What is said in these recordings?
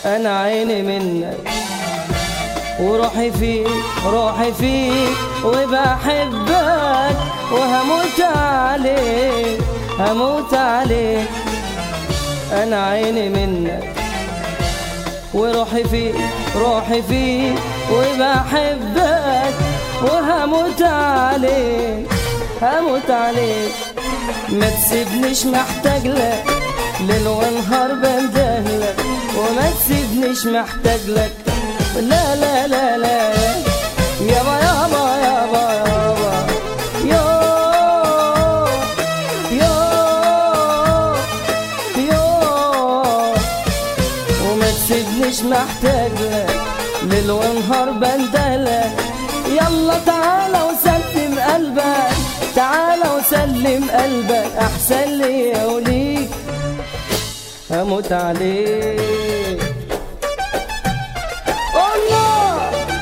انا عيني منك وروحي فيك روحي فيك وبحبك وهموت عليك هموت عليك انا عيني منك وروحي فيك روحي فيك وبحبك وهموت عليك هموت عليك ما تسيبنيش محتاج لك ليل ونهار بندهلك وما تسيبنيش محتاج لك لا لا لا لا يابا يابا يابا يابا يو يو يو وما تسيبنيش محتاج لك ليل ونهار بندهلك يلا تعالى وسلم قلبك تعالى وسلم قلبك احسن لي وليك هموت عليك الله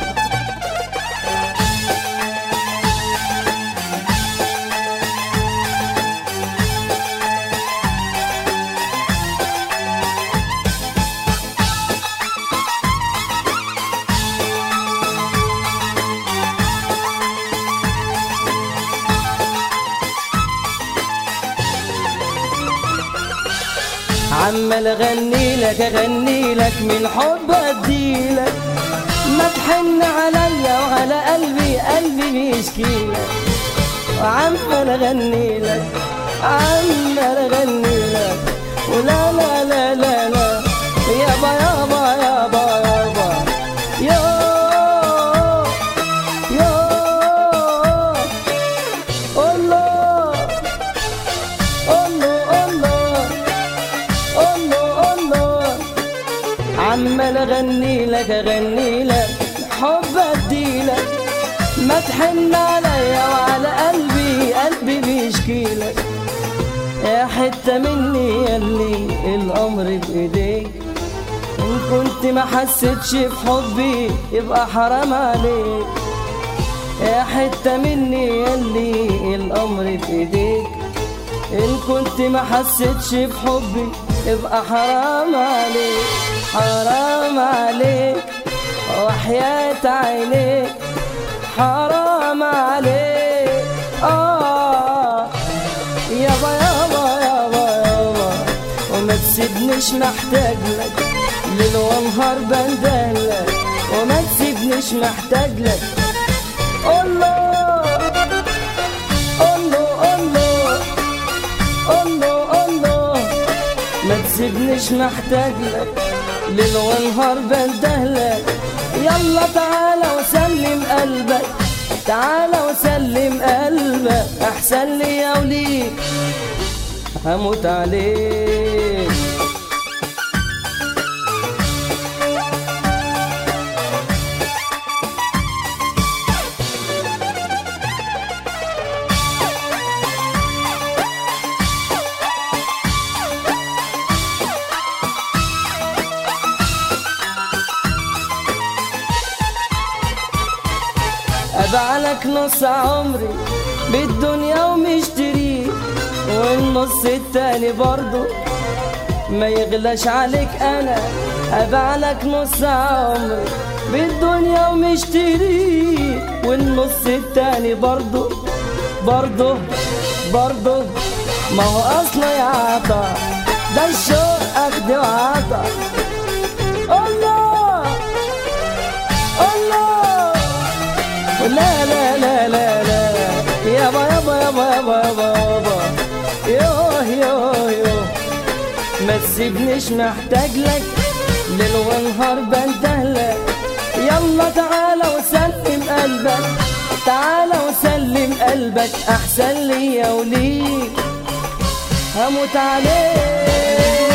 عمال اغني لك اغني لك من حب اديلك ما تحن عليا وعلى قلبي قلبي بيشكي لك وعمال اغني لك عمال اغني لك ولا لا لا لا لا يابا يابا يابا يابا يو يو الله الله الله الله الله عمال اغني لك اغني لك حب اديلك ما تحن عليا وعلى قلبي قلبي بيشكي لك يا حتة مني يلي الأمر بإيديك إن كنت ما حسيتش بحبي يبقى حرام عليك يا حتة مني يلي الأمر بإيديك إن كنت ما حسيتش بحبي يبقى حرام عليك حرام عليك وحياة عينيك حرام عليك آه يابا يابا يابا يابا وما تسيبنيش محتاج لك ليل ونهار بندهلك وما تسيبنيش محتاج لك الله الله الله الله الله ما تسيبنيش محتاج لك ليل ونهار بندهلك يلا تعالى وسلم قلبك تعالى وسلم قلبك احسن لي يا وليك هموت عليك أبعلك نص عمري بالدنيا ومشتريه والنص التاني برضه ما يغلاش عليك أنا أبعلك نص عمري بالدنيا ومشتريه والنص التاني برضه برضه برضه ما هو أصله يا عطا ده الشوق أخد وعطا الله الله لا لا لا لا لا يابا يابا يابا يابا يابا يابا يوه يوه يوه ما تسيبنيش محتاج لك ليل ونهار بندهلك يلا تعالى وسلم قلبك تعالى وسلم قلبك احسن لي وليك هموت عليك